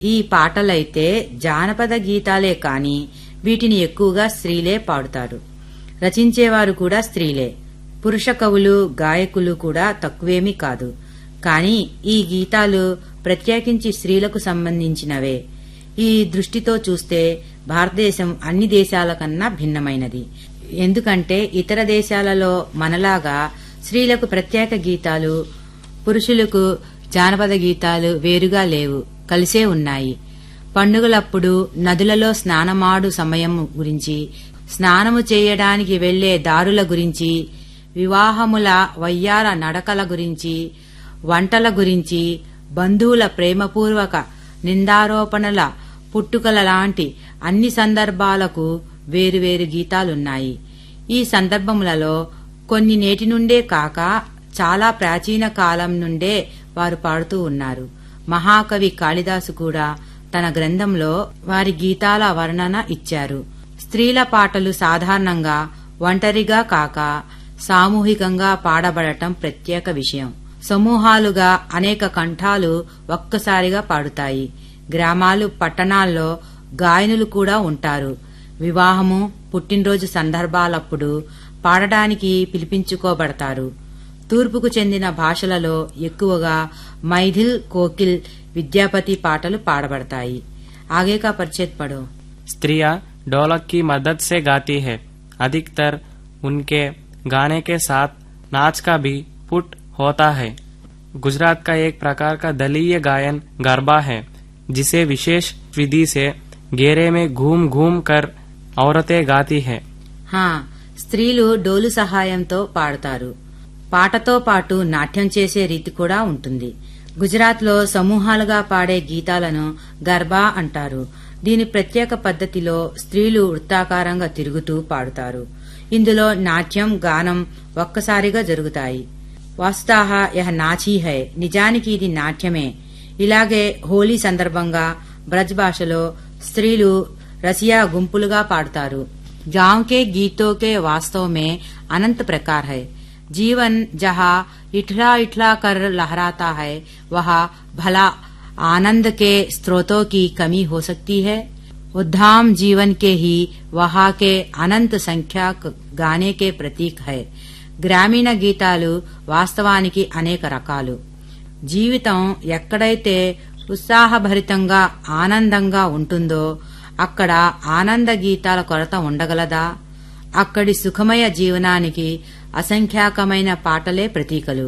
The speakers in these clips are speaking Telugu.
ఈ పాటలైతే జానపద గీతాలే కాని వీటిని ఎక్కువగా స్త్రీలే పాడుతారు రచించేవారు కూడా స్త్రీలే పురుష కవులు గాయకులు కూడా తక్కువేమీ కాదు కాని ఈ గీతాలు ప్రత్యేకించి స్త్రీలకు సంబంధించినవే ఈ దృష్టితో చూస్తే భారతదేశం అన్ని దేశాల కన్నా భిన్నమైనది ఎందుకంటే ఇతర దేశాలలో మనలాగా స్త్రీలకు ప్రత్యేక గీతాలు పురుషులకు జానపద గీతాలు వేరుగా లేవు కలిసే ఉన్నాయి పండుగలప్పుడు నదులలో స్నానమాడు సమయం గురించి స్నానము చేయడానికి వెళ్లే దారుల గురించి వివాహముల వయ్యార నడకల గురించి వంటల గురించి బంధువుల ప్రేమపూర్వక నిందారోపణల పుట్టుకల లాంటి అన్ని సందర్భాలకు వేరువేరు గీతాలున్నాయి ఈ సందర్భములలో కొన్ని నేటి నుండే కాక చాలా ప్రాచీన కాలం నుండే వారు పాడుతూ ఉన్నారు మహాకవి కాళిదాసు కూడా తన గ్రంథంలో వారి గీతాల వర్ణన ఇచ్చారు స్త్రీల పాటలు సాధారణంగా ఒంటరిగా కాక సామూహికంగా పాడబడటం ప్రత్యేక విషయం సమూహాలుగా అనేక కంఠాలు ఒక్కసారిగా పాడుతాయి గ్రామాలు పట్టణాల్లో గాయనులు కూడా ఉంటారు వివాహము పుట్టినరోజు సందర్భాలప్పుడు పాడడానికి పిలిపించుకోబడతారు తూర్పుకు చెందిన భాషలలో ఎక్కువగా మైథిల్ కోకిల్ విద్యాపతి పాటలు పాడబడతాయి ఆగే కా పరిచేత్ పడో स्त्रियां ढोलक की मदद से गाती है अधिकतर उनके गाने के साथ नाच का भी पुट होता है गुजरात का एक प्रकार का दलीय गायन गरबा है जिसे विशेष विधि से घेरे में घूम घूम कर औरतें गाती है హా స్త్రీలు డోలు సహాయంతో పాడతారు పాటతో పాటు నాట్యం చేసే రీతి కూడా ఉంటుంది గుజరాత్లో సమూహాలుగా పాడే గీతాలను గర్బా అంటారు దీని ప్రత్యేక పద్ధతిలో స్త్రీలు వృత్తాకారంగా తిరుగుతూ పాడుతారు ఇందులో నాట్యం గానం ఒక్కసారిగా జరుగుతాయి వాస్తాహ యహ నాచీ హై నిజానికి ఇది నాట్యమే ఇలాగే హోలీ సందర్భంగా బ్రజ్ భాషలో స్త్రీలు రసియా గుంపులుగా పాడుతారు गांव के गीतों के वास्तव में अनंत प्रकार है जीवन जहाँ इठला इठला कर लहराता है वहाँ भला आनंद के स्रोतों की कमी हो सकती है उद्धाम जीवन के ही वहाँ के अनंत संख्या गाने के प्रतीक है గ్రామీణ గీతాలు వాస్తవానికి అనేక రకాలు జీవితం ఎక్కడైతే ఉత్సాహభరితంగా ఆనందంగా ఉంటుందో అక్కడ ఆనంద గీతాల కొరత ఉండగలదా అక్కడి సుఖమయ జీవనానికి అసంఖ్యాకమైన పాటలే ప్రతీకలు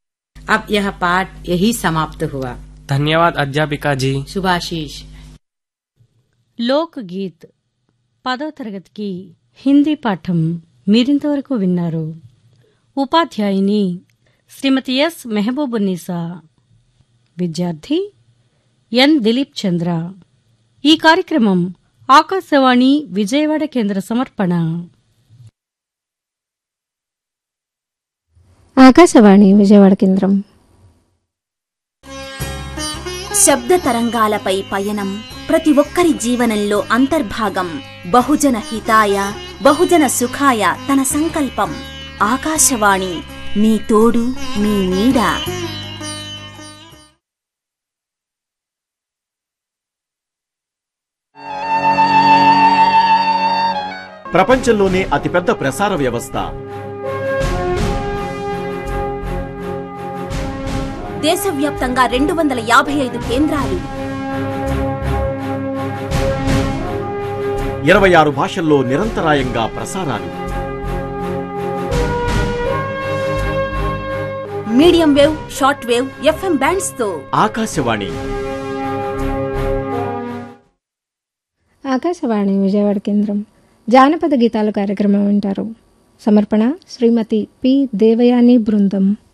అబ్ యహ పాఠ్ యహీ సమాప్త హువా धन्यवाद अध्यापिका जी శుభాశీష్ లోక్ గీత్ పదో తరగతికి హిందీ పాఠం మీరింతవరకు విన్నారు ఉపాధ్యాయుని శ్రీమతి ఎస్ మెహబూబున్నీసా విద్యార్థి ఎన్ దిలీప్ చంద్ర ఈ కార్యక్రమం ఆకాశవాణి విజయవాడ కేంద్ర సమర్పణ ఆకాశవాణి విజయవాడ కేంద్రం శబ్ద తరంగాలపై పయనం ప్రతి ఒక్కరి జీవనంలో అంతర్భాగం బహుజన హితాయ బహుజన సుఖాయ తన సంకల్పం ఆకాశవాణి మీ తోడు మీ నీడ ప్రపంచంలోనే అతిపెద్ద ప్రసార వ్యవస్థ దేశవ్యాప్తంగా రెండు వందల యాభై ఐదు కేంద్రాలు ఇరవై ఆరు భాషల్లో నిరంతరాయంగా ప్రసారాలు medium wave short wave FM bands తో ఆకాశవాణి ఆకాశవాణి విజయవాడ కేంద్రం జానపద గీతాల కార్యక్రమం వింటారు సమర్పణ శ్రీమతి పి దేవయాని బృందం